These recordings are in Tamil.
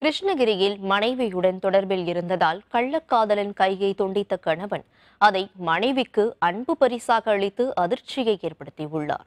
கிருஷ்ணகிரியில் மனைவியுடன் தொடர்பில் இருந்ததால் கள்ளக்காதலன் கையை துண்டித்த கணவன் அதை மனைவிக்கு அன்பு பரிசாக அளித்து அதிர்ச்சியை ஏற்படுத்தியுள்ளார்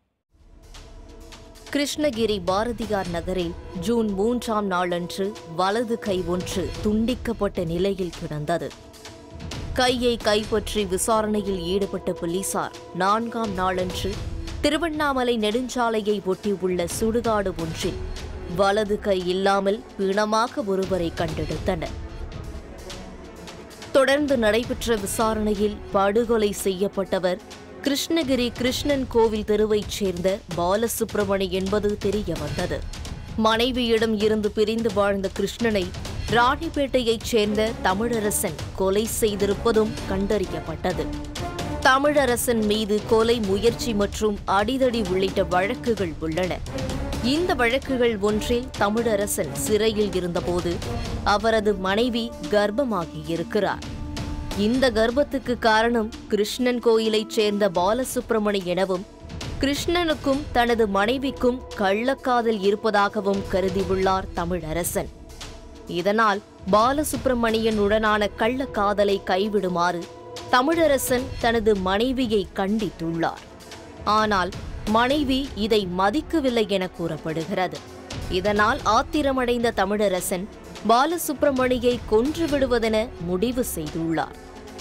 கிருஷ்ணகிரி பாரதியார் நகரில் ஜூன் மூன்றாம் நாளன்று வலது கை ஒன்று துண்டிக்கப்பட்ட நிலையில் கிடந்தது கையை கைப்பற்றி விசாரணையில் ஈடுபட்ட போலீசார் நான்காம் நாளன்று திருவண்ணாமலை நெடுஞ்சாலையை ஒட்டியுள்ள சுடுகாடு ஒன்றில் வலது கை இல்லாமல் பிணமாக ஒருவரை கண்டெடுத்தனர் தொடர்ந்து நடைபெற்ற விசாரணையில் படுகொலை செய்யப்பட்டவர் கிருஷ்ணகிரி கிருஷ்ணன் கோவில் தெருவைச் சேர்ந்த பாலசுப்பிரமணி என்பது தெரிய வந்தது மனைவியிடம் இருந்து பிரிந்து வாழ்ந்த கிருஷ்ணனை ராணிப்பேட்டையைச் சேர்ந்த தமிழரசன் கொலை செய்திருப்பதும் கண்டறியப்பட்டது தமிழரசன் மீது கொலை முயற்சி மற்றும் அடிதடி உள்ளிட்ட வழக்குகள் உள்ளன இந்த வழக்குகள் ஒன்றில் தமிழரசன் சிறையில் இருந்தபோது அவரது மனைவி கர்ப்பமாகியிருக்கிறார் இந்த கர்ப்பத்துக்கு காரணம் கிருஷ்ணன் கோயிலைச் சேர்ந்த பாலசுப்பிரமணி எனவும் கிருஷ்ணனுக்கும் தனது மனைவிக்கும் கள்ளக்காதல் இருப்பதாகவும் கருதியுள்ளார் தமிழரசன் இதனால் பாலசுப்பிரமணியனுடனான கள்ளக்காதலை கைவிடுமாறு தமிழரசன் தனது மனைவியை கண்டித்துள்ளார் ஆனால் மனைவி இதை மதிக்கவில்லை என கூறப்படுகிறது இதனால் ஆத்திரமடைந்த தமிழரசன் பாலசுப்பிரமணியை கொன்று விடுவதென முடிவு செய்துள்ளார்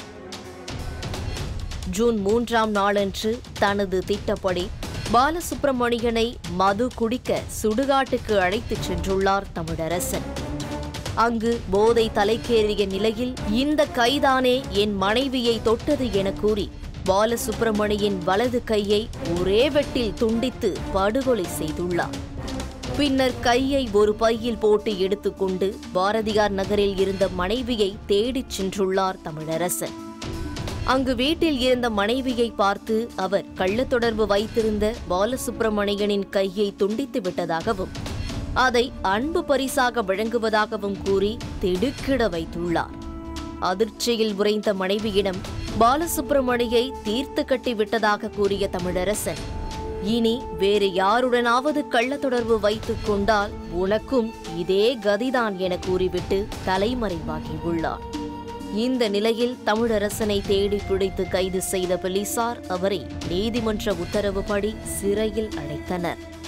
ஜூன் மூன்றாம் நாளன்று தனது திட்டப்படி பாலசுப்பிரமணியனை மது குடிக்க சுடுகாட்டுக்கு அழைத்துச் சென்றுள்ளார் தமிழரசன் அங்கு போதை தலைக்கேறிய நிலையில் இந்த கைதானே என் மனைவியை தொட்டது என கூறி பாலசுப்பிரமணியின் வலது கையை ஒரே வெட்டில் துண்டித்து படுகொலை செய்துள்ளார் பின்னர் கையை ஒரு பையில் போட்டு எடுத்துக்கொண்டு பாரதியார் நகரில் இருந்த மனைவியை தேடிச் சென்றுள்ளார் தமிழரசன் அங்கு வீட்டில் இருந்த மனைவியை பார்த்து அவர் கள்ளத் தொடர்பு வைத்திருந்த பாலசுப்பிரமணியனின் கையை துண்டித்து விட்டதாகவும் அதை அன்பு பரிசாக வழங்குவதாகவும் கூறி திடுக்கிட வைத்துள்ளார் அதிர்ச்சியில் உறைந்த மனைவியிடம் பாலசுப்பிரமணியை தீர்த்து கட்டி விட்டதாக கூறிய தமிழரசன் இனி வேறு யாருடனாவது கள்ள தொடர்பு வைத்துக் கொண்டால் உனக்கும் இதே கதிதான் என கூறிவிட்டு தலைமறைவாகியுள்ளார் இந்த நிலையில் தமிழரசனை தேடி பிடித்து கைது செய்த போலீசார் அவரை நீதிமன்ற உத்தரவுப்படி சிறையில் அடைத்தனர்